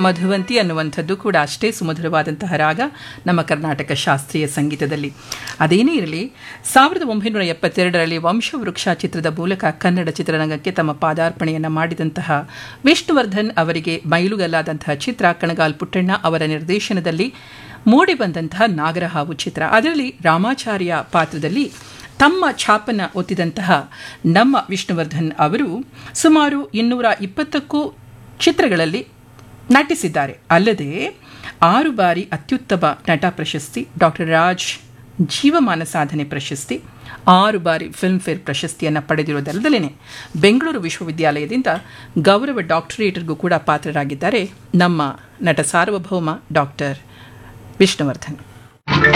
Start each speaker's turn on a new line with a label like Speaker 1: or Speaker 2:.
Speaker 1: ಮಧುವಂತಿ ಅನ್ನುವಂಥದ್ದು ಕೂಡ ಅಷ್ಟೇ ಸುಮಧುರವಾದಂತಹ ರಾಗ ನಮ್ಮ ಕರ್ನಾಟಕ ಶಾಸ್ತ್ರೀಯ ಸಂಗೀತದಲ್ಲಿ ಅದೇನೇ ಇರಲಿ ಸಾವಿರದ ಒಂಬೈನೂರ ಎಪ್ಪತ್ತೆರಡರಲ್ಲಿ ವಂಶವೃಕ್ಷ ಚಿತ್ರದ ಮೂಲಕ ಕನ್ನಡ ಚಿತ್ರರಂಗಕ್ಕೆ ತಮ್ಮ ಪಾದಾರ್ಪಣೆಯನ್ನು ಮಾಡಿದಂತಹ ವಿಷ್ಣುವರ್ಧನ್ ಅವರಿಗೆ ಮೈಲುಗಲ್ಲಾದಂತಹ ಚಿತ್ರ ಕಣಗಾಲ್ ಪುಟ್ಟಣ್ಣ ಅವರ ನಿರ್ದೇಶನದಲ್ಲಿ ಮೂಡಿಬಂದಂತಹ ನಾಗರಹಾವು ಚಿತ್ರ ಅದರಲ್ಲಿ ರಾಮಾಚಾರ್ಯ ಪಾತ್ರದಲ್ಲಿ ತಮ್ಮ ಛಾಪನ ಒತ್ತಿದಂತಹ ನಮ್ಮ ವಿಷ್ಣುವರ್ಧನ್ ಅವರು ಸುಮಾರು ಇನ್ನೂರ ಇಪ್ಪತ್ತಕ್ಕೂ ಚಿತ್ರಗಳಲ್ಲಿ ನಟಿಸಿದ್ದಾರೆ ಅಲ್ಲದೆ ಆರು ಬಾರಿ ಅತ್ಯುತ್ತಮ ನಟ ಪ್ರಶಸ್ತಿ ಡಾಕ್ಟರ್ ರಾಜ್ ಜೀವಮಾನ ಸಾಧನೆ ಪ್ರಶಸ್ತಿ ಆರು ಬಾರಿ ಫಿಲ್ಮ್ಫೇರ್ ಪ್ರಶಸ್ತಿಯನ್ನು ಪಡೆದಿರುವುದಲ್ಲದಲೇ ಬೆಂಗಳೂರು ವಿಶ್ವವಿದ್ಯಾಲಯದಿಂದ ಗೌರವ ಡಾಕ್ಟರೇಟ್ಗೂ ಕೂಡ ಪಾತ್ರರಾಗಿದ್ದಾರೆ ನಮ್ಮ ನಟ ಸಾರ್ವಭೌಮ ಡಾಕ್ಟರ್ ವಿಷ್ಣುವರ್ಧನ್